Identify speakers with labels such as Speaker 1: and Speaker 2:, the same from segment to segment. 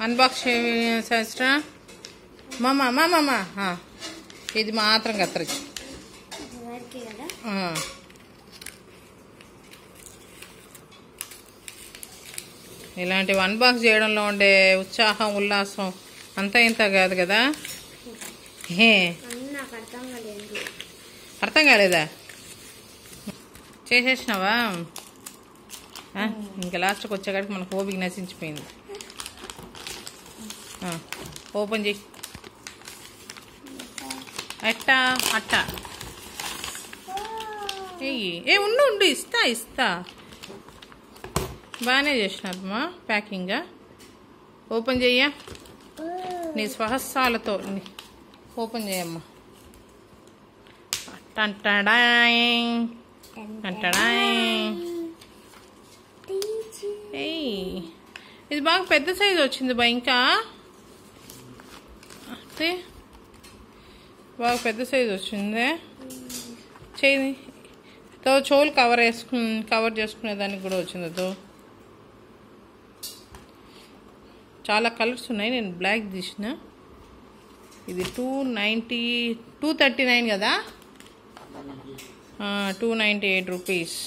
Speaker 1: Unbox శాస్త్ర మామ మామ ఇది మాత్రం కత్తరించి
Speaker 2: వరకే కదా
Speaker 1: ఆ. ఇలాంటివి అన్బాక్స్ చేయడంలో ఉండే ఉత్సాహం ఉల్లాసం అంతా ఇంత కాదు కదా హే
Speaker 2: అన్నీ నాకు అర్థం కాలేదు
Speaker 1: అర్థం కాలేదా చేసేసినావా ఆ, ఇంకా లాస్ట్కి వచ్చేకాడికి మనకు ఓపిక నశించిపోయింది ఆ, ఓపెన్ చేయి అట్టా అట్టా ఎయ్యి ఏ ఉండు ఉండు ఇస్తా ఇస్తా బాగానే చేసినారమ్మా ప్యాకింగ్గా ఓపెన్ చెయ్యా నీ స్వహస్సాలతో నీ- ఓపెన్ చేయమ్మా టంటడాయ్ టంటడాయ్ ఏయ్ ఇది బాగా పెద్ద సైజు వచ్చింది బా ఇంకా అదే బాగా పెద్ద సైజు వచ్చింది చేయి తో చోలు కవర్ వేసుకు కవర్ చేసుకునే దానికి కూడా వచ్చింది తో చాలా కలర్స్ ఉన్నాయి నేను బ్లాక్ తీసిన ఇది two ninety two thirty nine కదా two ninety eight rupees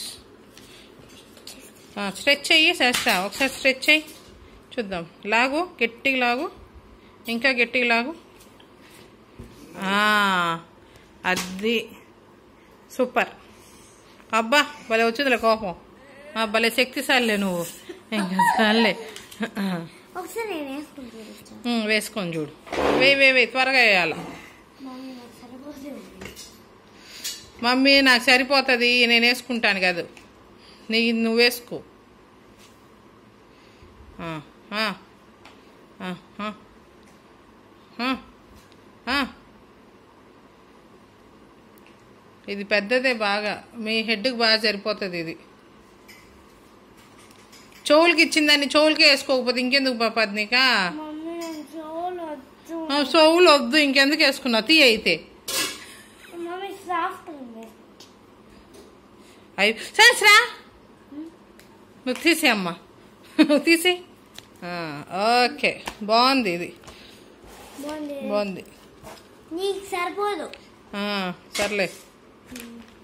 Speaker 1: stretch చెయ్యి శాస్త్ర ఒకసారి స్ట్రెచ్ చెయ్యి చూద్దాం లాగు గట్టిగా లాగు ఇంకా గట్టిగా లాగు ఆ, అది సూపర్ అబ్బా భలే వచ్చిందిలే కోపం ఆ, భలే శక్తిశాలిలే నువ్వు ఇంకా చాలే
Speaker 2: ఒకసారి నేను వేసుకుంటాను
Speaker 1: ఉమ్, వేసుకొని చూడు వే వే వే త్వరగా వేయాల
Speaker 2: మమ్మీ నాకు సరిపోతుంది
Speaker 1: మమ్మీ నాకు సరిపోతుంది నేను వేసుకుంటాను కాదు నీ నువ్వు వేసుకో ఆ, ఆ, ఆ, ఆ, ఆ, ఆ. ఇది పెద్దదే బాగా మీ హెడ్కి బాగా సరిపోతుంది ఇది చెవులకి ఇచ్చిందాన్ని చెవులకి వేసుకోకపోతే ఇంకెందుకు పాప నీకా
Speaker 2: మమ్మీ నేను చోలు వద్దు
Speaker 1: ఆ, చెవులు వద్దు ఇంకెందుకు వేసుకున్నావు తీ అయితే
Speaker 2: మమ్మీ సాఫ్ట్ ఉంది
Speaker 1: అయ్యి సరే నువ్వు తీసే అమ్మా నువ్వు తీసి ఓకే బాగుంది ఇది
Speaker 2: బాగుంది
Speaker 1: బాగుంది
Speaker 2: నీకు సరిపోదు
Speaker 1: ఆ, సర్లే